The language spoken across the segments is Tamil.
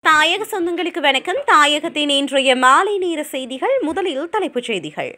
தாயக சொந்தங்களுக்கு வணக்கம் தாயகத்தின் இன்றைய மாலை நேர செய்திகள் முதலில் தலைப்புச் செய்திகள்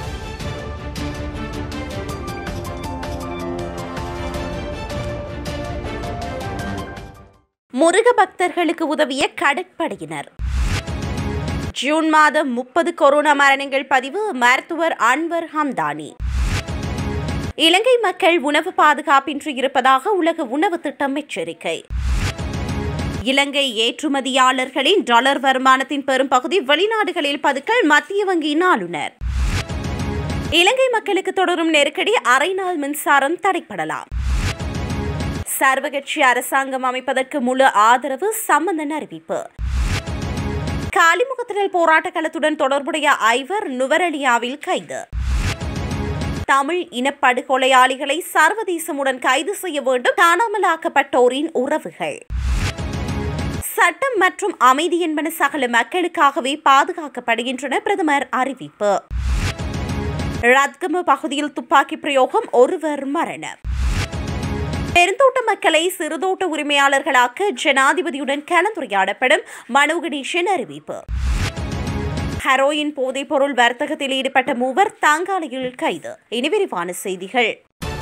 முருக பக்தர்களுக்கு உதவிய கடற்படையினர் ஜூன் மாதம் முப்பது கொரோனா மரணங்கள் பதிவு மருத்துவர் அன்வர் ஹம்தானி இலங்கை மக்கள் உணவு பாதுகாப்பின்றி இருப்பதாக உலக உணவு திட்டம் எச்சரிக்கை இலங்கை ஏற்றுமதியாளர்களின் டாலர் வருமானத்தின் பெரும்பகுதி வெளிநாடுகளில் பதுக்கல் மத்திய வங்கியின் ஆளுநர் இலங்கை மக்களுக்கு தொடரும் நெருக்கடி அரை நாள் மின்சாரம் தடைப்படலாம் சர்வகட்சி அரசாங்கம் அமைப்பதற்கு முழு ஆதரவு சம்பந்தன் அறிவிப்பு காலிமுகத்திடல் போராட்ட களத்துடன் தொடர்புடைய ஐவர் நுவரலியாவில் கைது தமிழ் இனப்படுகொலையாளிகளை சர்வதேசமுடன் கைது செய்ய வேண்டும் காணாமலாக்கப்பட்டோரின் உறவுகள் சட்டம் மற்றும் அமைதி என்பன சகல மக்களுக்காகவே பாதுகாக்கப்படுகின்றன பிரதமர் அறிவிப்பு ரத்கம பகுதியில் துப்பாக்கி பிரயோகம் ஒருவர் மரணம் பெருந்தோட்ட மக்களை சிறுதோட்ட உரிமையாளர்களாக்க ஜனாதிபதியுடன் கலந்துரையாடப்படும் மனோ கணேசன் அறிவிப்பு ஹெரோயின் போதைப் பொருள் வர்த்தகத்தில் ஈடுபட்ட மூவர் தாங்காலையில் கைது இனி விரிவான செய்திகள்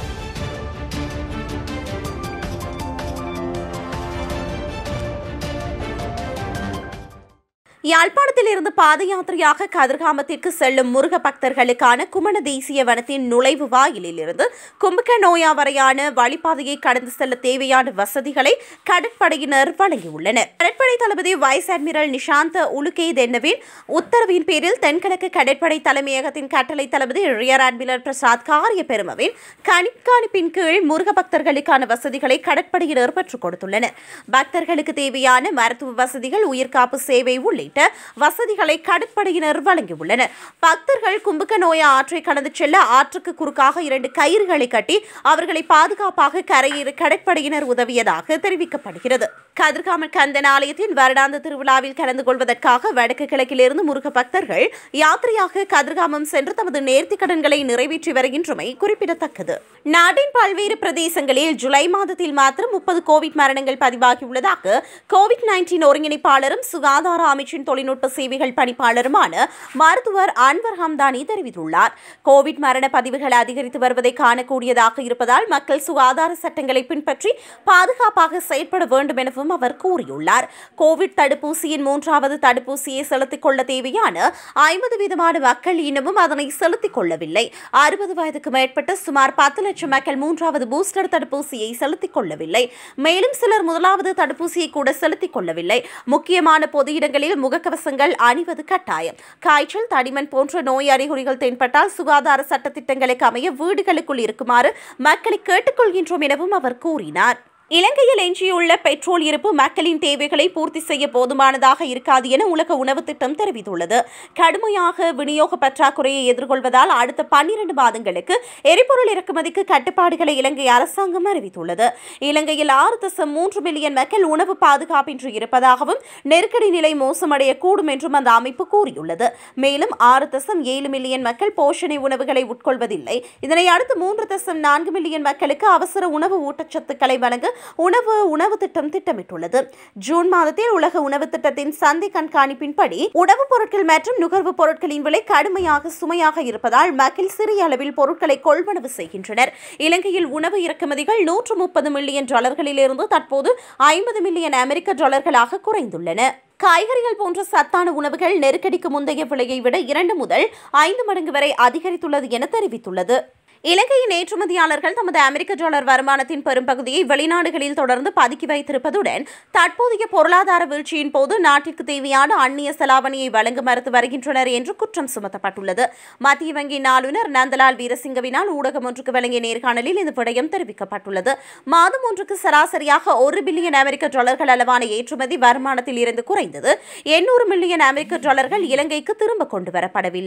யாழ்ப்பாணத்தில் இருந்து பாத யாத்திரையாக கதிர்காமத்திற்கு செல்லும் முருக பக்தர்களுக்கான குமண தேசிய வனத்தின் நுழைவு வாயிலில் இருந்து கும்பக நோயா வரையான வழிபாதையை கடந்து செல்ல தேவையான வசதிகளை கடற்படையினர் வழங்கியுள்ளனர் கடற்படை தளபதி வைஸ் அட்மிரல் நிஷாந்த உலுகே தென்னவின் உத்தரவின் பேரில் தென்கிழக்கு கடற்படை தலைமையகத்தின் கட்டளை தளபதி ரியர் அட்மிரல் பிரசாத் காரிய பெருமவின் கண்காணிப்பின் கீழ் முருக பக்தர்களுக்கான வசதிகளை கடற்படையினர் பெற்றுக் கொடுத்துள்ளனர் பக்தர்களுக்கு தேவையான மருத்துவ வசதிகள் உயிர்காப்பு சேவை உள்ளிட்ட வசதிகளை கடற்படையினர் வழங்கியுள்ளனர் பக்தர்கள் கும்பக நோய ஆற்றை கடந்து செல்ல ஆற்றுக்கு குறுக்காக இரண்டு கயிறுகளை கட்டி அவர்களை பாதுகாப்பாக கரையேற கடற்படையினர் உதவியதாக தெரிவிக்கப்படுகிறது கதிர்காமல் கந்தன் ஆலயத்தின் வருடாந்த திருவிழாவில் கலந்து கொள்வதற்காக வடக்கு கிழக்கிலிருந்து முருக பக்தர்கள் யாத்திரையாக கதிர்காமம் சென்று தமது நேர்த்திக் கடன்களை நிறைவேற்றி வருகின்றமை குறிப்பிடத்தக்கது நாட்டின் பல்வேறு பிரதேசங்களில் ஜூலை மாதத்தில் மாத்திரம் முப்பது கோவிட் மரணங்கள் பதிவாகியுள்ளதாக கோவிட் நைன்டீன் ஒருங்கிணைப்பாளரும் சுகாதார அமைச்சின் தொழில்நுட்ப சேவைகள் பணிப்பாளருமான மருத்துவர் அன்வர் ஹம்தானி தெரிவித்துள்ளார் கோவிட் மரண பதிவுகள் அதிகரித்து வருவதை காணக்கூடியதாக இருப்பதால் மக்கள் சுகாதார சட்டங்களை பின்பற்றி பாதுகாப்பாக செயற்பட வேண்டும் எனவும் அவர் கூறியுள்ளார் கோவிட் தடுப்பூசியின் மூன்றாவது தடுப்பூசியை செலுத்திக் கொள்ள தேவையான ஐம்பது வீதமான மக்கள் இன்னமும் அதனை செலுத்திக் கொள்ளவில்லை அறுபது வயதுக்கு மேற்பட்ட சுமார் பத்து லட்சம் மக்கள் மூன்றாவது பூஸ்டர் தடுப்பூசியை செலுத்திக் கொள்ளவில்லை மேலும் சிலர் முதலாவது தடுப்பூசியை கூட செலுத்திக் கொள்ளவில்லை முக்கியமான பொது இடங்களில் முகக்கவசங்கள் அணிவது கட்டாயம் காய்ச்சல் தடிமன் போன்ற நோய் அறிகுறிகள் தென்பட்டால் சுகாதார சட்டத்திட்டங்களுக்கு அமைய வீடுகளுக்குள் இருக்குமாறு மக்களை கேட்டுக்கொள்கின்றோம் எனவும் அவர் கூறினார் இலங்கையில் எஞ்சியுள்ள பெட்ரோல் இருப்பு மக்களின் தேவைகளை பூர்த்தி செய்ய போதுமானதாக இருக்காது என உலக உணவு திட்டம் தெரிவித்துள்ளது கடுமையாக விநியோக பற்றாக்குறையை எதிர்கொள்வதால் அடுத்த பன்னிரண்டு மாதங்களுக்கு எரிபொருள் இறக்குமதிக்கு கட்டுப்பாடுகளை இலங்கை அரசாங்கம் அறிவித்துள்ளது இலங்கையில் ஆறு தசம் மூன்று மில்லியன் மக்கள் உணவு பாதுகாப்பின்றி இருப்பதாகவும் நெருக்கடி நிலை மோசமடையக்கூடும் என்றும் அந்த அமைப்பு கூறியுள்ளது மேலும் ஆறு தசம் ஏழு மில்லியன் மக்கள் போஷணை உணவுகளை உட்கொள்வதில்லை இதனை அடுத்து மூன்று தசம் நான்கு மில்லியன் மக்களுக்கு அவசர உணவு ஊட்டச்சத்துக்களை வழங்க உணவு உணவு திட்டம் திட்டமிட்டுள்ளது ஜூன் மாதத்தில் உலக உணவு திட்டத்தின் சந்தை கண்காணிப்பின்படி உணவுப் பொருட்கள் மற்றும் நுகர்வுப் பொருட்களின் விலை கடுமையாக சுமையாக இருப்பதால் மக்கள் சிறிய அளவில் பொருட்களை கொள்வனவு செய்கின்றனர் இலங்கையில் உணவு இறக்குமதிகள் நூற்று முப்பது மில்லியன் டாலர்களிலிருந்து தற்போது ஐம்பது மில்லியன் அமெரிக்க டாலர்களாக குறைந்துள்ளன காய்கறிகள் போன்ற சத்தான உணவுகள் நெருக்கடிக்கு முந்தைய விலையை விட இரண்டு முதல் ஐந்து மடங்கு வரை அதிகரித்துள்ளது என தெரிவித்துள்ளது இலங்கையின் ஏற்றுமதியாளர்கள் தமது அமெரிக்க டாலர் வருமானத்தின் பெரும்பகுதியை வெளிநாடுகளில் தொடர்ந்து பதுக்கி வைத்திருப்பதுடன் தற்போதைய பொருளாதார வீழ்ச்சியின் போது நாட்டிற்கு தேவையான அந்நிய செலாவணியை வழங்க மறுத்து வருகின்றனர் என்று குற்றம் சுமத்தப்பட்டுள்ளது மத்திய வங்கியின் ஆளுநர் நந்தலால் வீரசிங்கவினால் ஊடகம் ஒன்றுக்கு வழங்கிய நேர்காணலில் இந்த விடயம் தெரிவிக்கப்பட்டுள்ளது மாதம் ஒன்றுக்கு சராசரியாக ஒரு பில்லியன் அமெரிக்க டாலர்கள் அளவான ஏற்றுமதி வருமானத்தில் இருந்து குறைந்தது எண்ணூறு மில்லியன் அமெரிக்க டாலர்கள் இலங்கைக்கு திரும்ப கொண்டு வரப்படவில்லை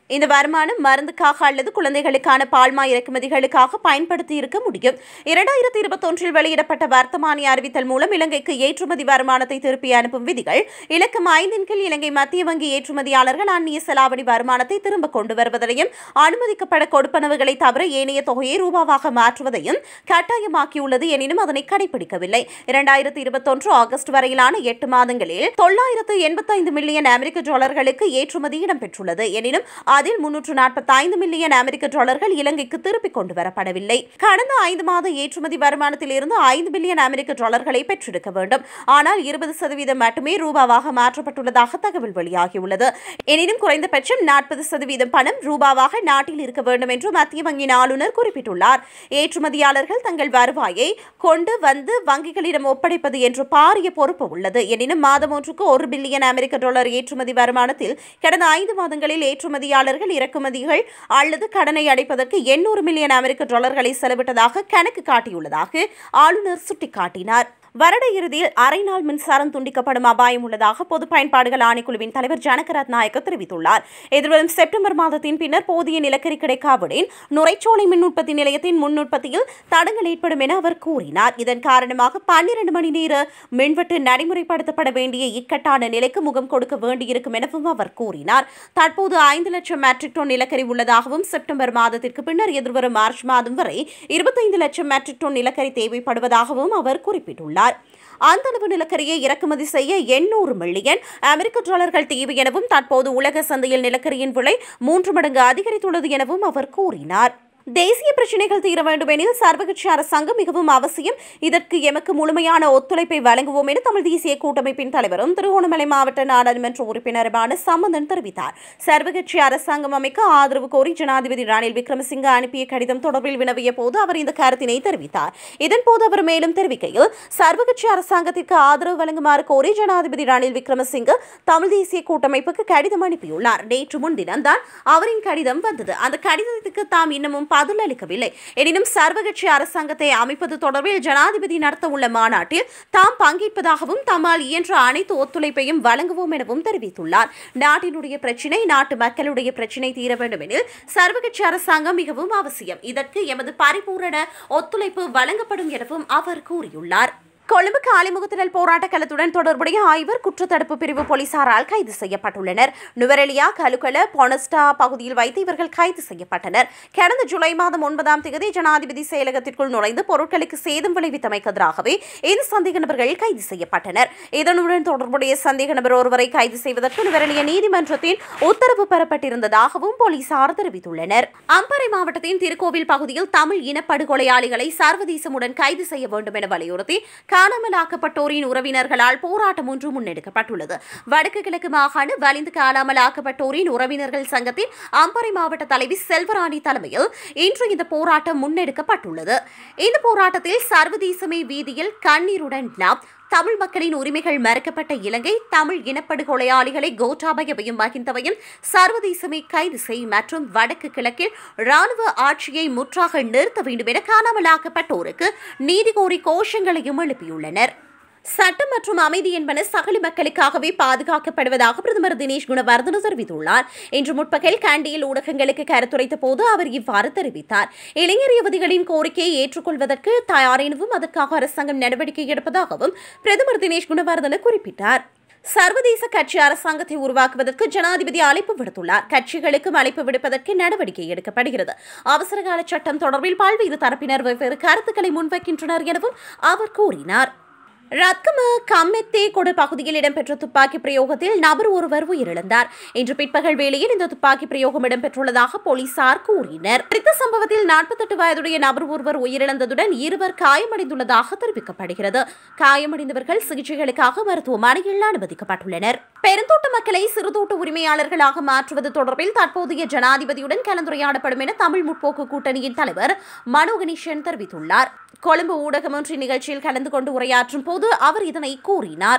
இந்த வருமானம் மருந்துக்காக அல்லது குழந்தைகளுக்கான பால்மா இறக்குமதிகளுக்காக பயன்படுத்தி இருக்க முடியும் இரண்டாயிரத்தி இருபத்தொன்றில் வெளியிடப்பட்ட வர்த்தமானி அறிவித்தல் மூலம் இலங்கைக்கு ஏற்றுமதி வருமானத்தை திருப்பி அனுப்பும் விதிகள் இலக்கம் ஐந்தின் கீழ் இலங்கை மத்திய வங்கி ஏற்றுமதியாளர்கள் அந்நிய செலாவணி வருமானத்தை திரும்ப கொண்டு வருவதையும் அனுமதிக்கப்பட கொடுப்பனவுகளை தவிர ஏனைய தொகையை ரூபாவாக மாற்றுவதையும் கட்டாயமாக்கியுள்ளது எனினும் அதனை கடைபிடிக்கவில்லை இரண்டாயிரத்தி இருபத்தொன்று ஆகஸ்ட் வரையிலான எட்டு மாதங்களில் தொள்ளாயிரத்து எண்பத்தைந்து மில்லியன் அமெரிக்க டாலர்களுக்கு ஏற்றுமதி இடம்பெற்றுள்ளது எனினும் அதில் முன்னூற்று நாற்பத்தைந்து மில்லியன் அமெரிக்க டாலர்கள் இலங்கைக்கு திருப்பிக் கொண்டு வரப்படவில்லை கடந்த ஐந்து மாத ஏற்றுமதி வருமானத்தில் இருந்து ஐந்து பில்லியன் அமெரிக்க டாலர்களை பெற்றிருக்க வேண்டும் ஆனால் இருபது சதவீதம் மட்டுமே ரூபாவாக மாற்றப்பட்டுள்ளதாக தகவல் வெளியாகியுள்ளது எனினும் குறைந்தபட்சம் நாற்பது சதவீதம் பணம் ரூபாவாக நாட்டில் இருக்க வேண்டும் என்று மத்திய வங்கியின் ஆளுநர் குறிப்பிட்டுள்ளார் ஏற்றுமதியாளர்கள் தங்கள் வருவாயை கொண்டு வந்து வங்கிகளிடம் ஒப்படைப்பது என்ற பாரிய பொறுப்பு உள்ளது எனினும் மாதம் ஒன்றுக்கு ஒரு பில்லியன் அமெரிக்க டாலர் ஏற்றுமதி வருமானத்தில் கடந்த ஐந்து மாதங்களில் ஏற்றுமதியாளர்கள் இறக்குமதிகள் அல்லது கடனை அடைப்பதற்கு எண்ணூறு மில்லியன் அமெரிக்க டாலர்களை செலவிட்டதாக கணக்கு காட்டியுள்ளதாக ஆளுநர் சுட்டிக்காட்டினார் வருட இறுதியில் அரை நாள் மின்சாரம் துண்டிக்கப்படும் அபாயம் உள்ளதாக பொது பயன்பாடுகள் ஆணைக்குழுவின் தலைவர் ஜனகராத் நாயக்க தெரிவித்துள்ளார் எதிர்வரும் செப்டம்பர் மாதத்தின் பின்னர் போதிய நிலக்கரி கிடைக்காவிடின் நுரைச்சோலை மின் உற்பத்தி நிலையத்தின் முன் உற்பத்தியில் தடங்கள் ஏற்படும் என அவர் கூறினார் இதன் காரணமாக பன்னிரண்டு மணி நேர மின்வெட்டு நடைமுறைப்படுத்தப்பட வேண்டிய இக்கட்டான நிலைக்கு முகம் கொடுக்க வேண்டியிருக்கும் எனவும் அவர் கூறினார் தற்போது ஐந்து லட்சம் மெட்ரிக் டன் நிலக்கரி உள்ளதாகவும் செப்டம்பர் மாதத்திற்கு பின்னர் எதிர்வரும் மார்ச் மாதம் வரை இருபத்தைந்து லட்சம் மெட்ரிக் டன் நிலக்கரி தேவைப்படுவதாகவும் அவர் குறிப்பிட்டுள்ளார் அந்த அளவு நிலக்கரியை இறக்குமதி செய்ய எண்ணூறு மில்லியன் அமெரிக்க டாலர்கள் தேவை எனவும் தற்போது உலக சந்தையில் நிலக்கரியின் விலை மூன்று மடங்கு அதிகரித்துள்ளது எனவும் அவர் கூறினார் தேசிய பிரச்சினைகள் தீர வேண்டுமெனில் சர்வகட்சி அரசாங்கம் மிகவும் அவசியம் இதற்கு எமக்கு முழுமையான ஒத்துழைப்பை வழங்குவோம் என தமிழ் தேசிய கூட்டமைப்பின் தலைவரும் திருகோணமலை மாவட்ட நாடாளுமன்ற உறுப்பினருமான சம்பந்தன் தெரிவித்தார் சர்வகட்சி அரசாங்கம் அமைக்க ஆதரவு கோரி ஜனாதிபதி ரணில் விக்ரமசிங்க அனுப்பிய கடிதம் தொடர்பில் வினவிய போது அவர் இந்த கருத்தினை தெரிவித்தார் இதன்போது அவர் மேலும் தெரிவிக்கையில் சர்வகட்சி அரசாங்கத்திற்கு ஆதரவு வழங்குமாறு கோரி ஜனாதிபதி ரணில் விக்ரமசிங்க தமிழ் தேசிய கூட்டமைப்புக்கு கடிதம் அனுப்பியுள்ளார் நேற்று முன்தினம் தான் அவரின் கடிதம் வந்தது அந்த கடிதத்துக்கு தாம் இன்னமும் பதில் அளிக்கவில்லை எனினும் சர்வகட்சி அரசாங்கத்தை அமைப்பது தொடர்பில் ஜனாதிபதி நடத்த உள்ள மாநாட்டில் தாம் பங்கேற்பதாகவும் தம்மால் இயன்ற அனைத்து ஒத்துழைப்பையும் வழங்குவோம் எனவும் தெரிவித்துள்ளார் நாட்டினுடைய பிரச்சினை நாட்டு மக்களுடைய பிரச்சினை தீர வேண்டும் எனில் சர்வகட்சி அரசாங்கம் மிகவும் அவசியம் இதற்கு எமது பரிபூரண ஒத்துழைப்பு வழங்கப்படும் எனவும் அவர் கூறியுள்ளார் கொழும்பு காலிமுகத்திடல் போராட்ட களத்துடன் தொடர்புடைய ஐவர் குற்றத்தடுப்பு பிரிவு போலீசாரால் கைது செய்யப்பட்டுள்ளனர் நுவரெலியா கலுக்கல பொனஸ்டா பகுதியில் வைத்து இவர்கள் கைது செய்யப்பட்டனர் கடந்த ஜூலை மாதம் ஒன்பதாம் தேதி ஜனாதிபதி செயலகத்திற்குள் நுழைந்து பொருட்களுக்கு சேதம் விளைவித்தமைக்கு எதிராகவே இந்த சந்தேக நபர்கள் கைது செய்யப்பட்டனர் இதனுடன் தொடர்புடைய சந்தேக நபர் ஒருவரை கைது செய்வதற்கு நுவரெலியா நீதிமன்றத்தின் உத்தரவு பெறப்பட்டிருந்ததாகவும் போலீசார் தெரிவித்துள்ளனர் அம்பரை மாவட்டத்தின் திருக்கோவில் பகுதியில் தமிழ் இனப்படுகொலையாளிகளை சர்வதேசமுடன் கைது செய்ய வேண்டும் என வலியுறுத்தி காணாமலாக்கப்பட்டோரின் உறவினர்களால் போராட்டம் ஒன்று முன்னெடுக்கப்பட்டுள்ளது வடக்கு கிழக்கு மாகாண வலிந்து காணாமலாக்கப்பட்டோரின் உறவினர்கள் சங்கத்தின் அம்பரை மாவட்ட தலைவி செல்வராணி தலைமையில் இன்று இந்த போராட்டம் முன்னெடுக்கப்பட்டுள்ளது இந்த போராட்டத்தில் சர்வதேசமே வீதியில் கண்ணீருடன் நாம் தமிழ் மக்களின் உரிமைகள் மறுக்கப்பட்ட இலங்கை தமிழ் இனப்படுகொலையாளிகளை கோட்டாபயவையும் மகிந்தவையும் சர்வதேசமே கைது செய் மற்றும் வடக்கு கிழக்கில் ராணுவ ஆட்சியை முற்றாக நிறுத்த வேண்டும் என காணாமலாக்கப்பட்டோருக்கு நீதி கோரி கோஷங்களையும் எழுப்பியுள்ளனர் சட்டம் மற்றும் அமைதி என்பன சகல மக்களுக்காகவே பாதுகாக்கப்படுவதாக பிரதமர் தினேஷ் குணவர்தன தெரிவித்துள்ளார் இன்று முற்பகல் கண்டியில் ஊடகங்களுக்கு கருத்துரைத்த போது அவர் இவ்வாறு தெரிவித்தார் இளைஞர் யுவதிகளின் கோரிக்கையை ஏற்றுக்கொள்வதற்கு தயார் எனவும் அதற்காக அரசாங்கம் நடவடிக்கை எடுப்பதாகவும் பிரதமர் தினேஷ் குணவர்தன குறிப்பிட்டார் சர்வதேச கட்சி அரசாங்கத்தை உருவாக்குவதற்கு ஜனாதிபதி அழைப்பு விடுத்துள்ளார் கட்சிகளுக்கும் அழைப்பு விடுப்பதற்கு நடவடிக்கை எடுக்கப்படுகிறது அவசரகால சட்டம் தொடர்பில் பல்வேறு தரப்பினர் வெவ்வேறு கருத்துக்களை முன்வைக்கின்றனர் எனவும் அவர் கூறினார் ரத்கம கம்மெத்தே கொடு பகுதியில் இடம்பெற்ற துப்பாக்கி பிரயோகத்தில் நபர் ஒருவர் உயிரிழந்தார் இன்று பிற்பகல் வேளையில் இந்த துப்பாக்கி பிரயோகம் இடம்பெற்றுள்ளதாக போலீசார் கூறினர் குறித்த சம்பவத்தில் நாற்பத்தெட்டு வயதுடைய நபர் ஒருவர் உயிரிழந்ததுடன் இருவர் காயமடைந்துள்ளதாக தெரிவிக்கப்படுகிறது காயமடைந்தவர்கள் சிகிச்சைகளுக்காக மருத்துவமனையில் அனுமதிக்கப்பட்டுள்ளனர் பெருந்தோட்ட மக்களை சிறுதோட்ட உரிமையாளர்களாக மாற்றுவது தொடர்பில் தற்போதைய ஜனாதிபதியுடன் கலந்துரையாடப்படும் என தமிழ் முற்போக்கு கூட்டணியின் தலைவர் மனோ கணேசன் தெரிவித்துள்ளார் கொழும்பு ஊடகம் ஒன்றின் நிகழ்ச்சியில் கலந்து கொண்டு உரையாற்றும் போது அவர் இதனை கூறினார்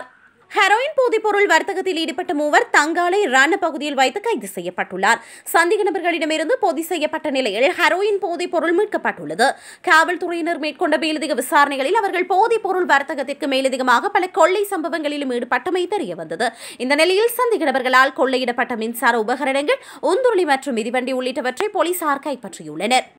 ஹெரோயின் போதைப்பொருள் வர்த்தகத்தில் ஈடுபட்ட மூவர் தங்காலை ரண பகுதியில் வைத்து கைது செய்யப்பட்டுள்ளார் சந்தேக நபர்களிடமிருந்து பொதி செய்யப்பட்ட நிலையில் ஹெரோயின் போதைப்பொருள் மீட்கப்பட்டுள்ளது காவல்துறையினர் மேற்கொண்ட மேலதிக விசாரணைகளில் அவர்கள் போதைப்பொருள் வர்த்தகத்திற்கு மேலதிகமாக பல கொள்ளை சம்பவங்களிலும் ஈடுபட்டமை தெரியவந்தது இந்த நிலையில் சந்தேக நபர்களால் கொள்ளையிடப்பட்ட மின்சார உபகரணங்கள் உந்துருளி மற்றும் மிதிவண்டி உள்ளிட்டவற்றை போலீசார் கைப்பற்றியுள்ளனர்